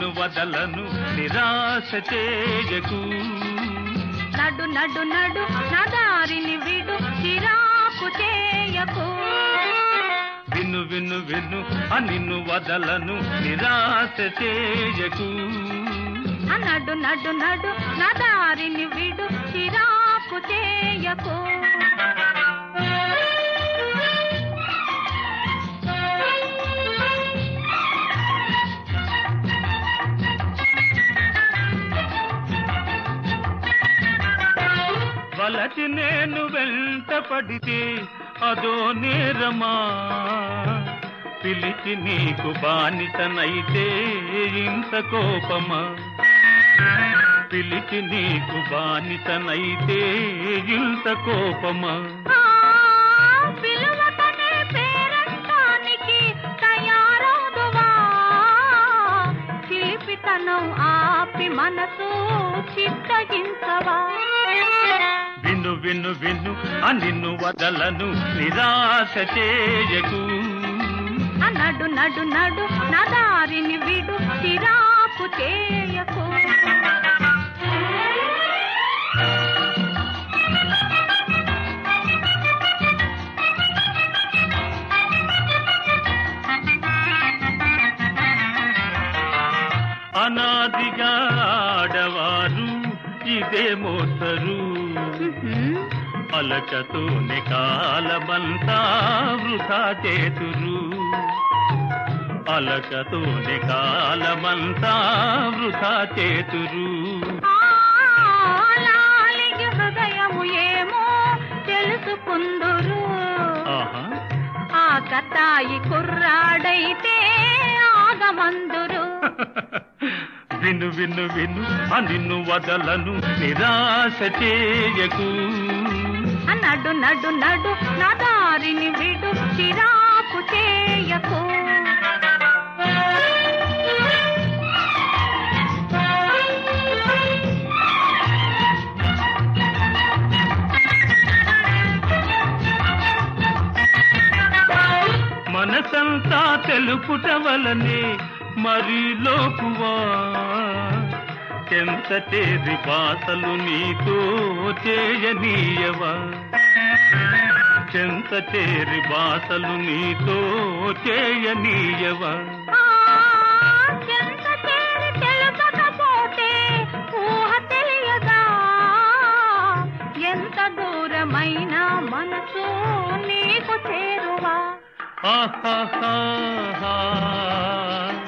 నిన్ను వదలను నిరాశ చేయకు నడు నడు నడు నా దారిని విడు చిరాకు చేయకు విను విను విను ఆ నిన్ను వదలను నిరాశ చేయకు ఆ నడు నడు నడు నా దారిని విడు చిరాకు చేయకు వలచి నేను వెంట పడితే అదో నేరమా పిలిచి నీకు బానిసనైతే ఇంత కోపమా పిలిచి నీకు బానిసనైతే ఇంత కోపమా ఆ, పిలువకనే పేరంటానికి తయారవుదువా చిలిపితనం ఆపి మనసు చిత్తగించవా విను విను విను ఆ నిన్ను వదలను నిరాశ చేయకు ఆ నడు నడు నడు నా దారిని విడు చిరాకు చేయకు అనాదిగా ఆడవారు ఇదే మోసరు ఉహుం. అలకతోనే కాలమంతా వృధా చేతురు అలకతోనే కాలమంతా వృధా చేతురు ఆ, లాలిగి హృదయము ఏమో తెలుసుకుందురు ఆహా ఆ కతాయి కుర్రాడైతే ఆగమందురు విను విను విను ఆ నిన్ను వదలను నిరాశ చేయకు ఆ నడు నడు నడు నా దారిని విడు చిరాకు చేయకు మనసంతా తెలుపుట వలనే మరి లోకువా ఎంత చేరి బాసలు నీతో చేయనీయవా చెంత చేరి బాసలు నీతో చేయనీయవా ఆ, చెంత చేరి తెలుపకపోతే ఊహ తెలియదా ఎంత దూరమైన మనసు నీకు చేరువా ఆహాహా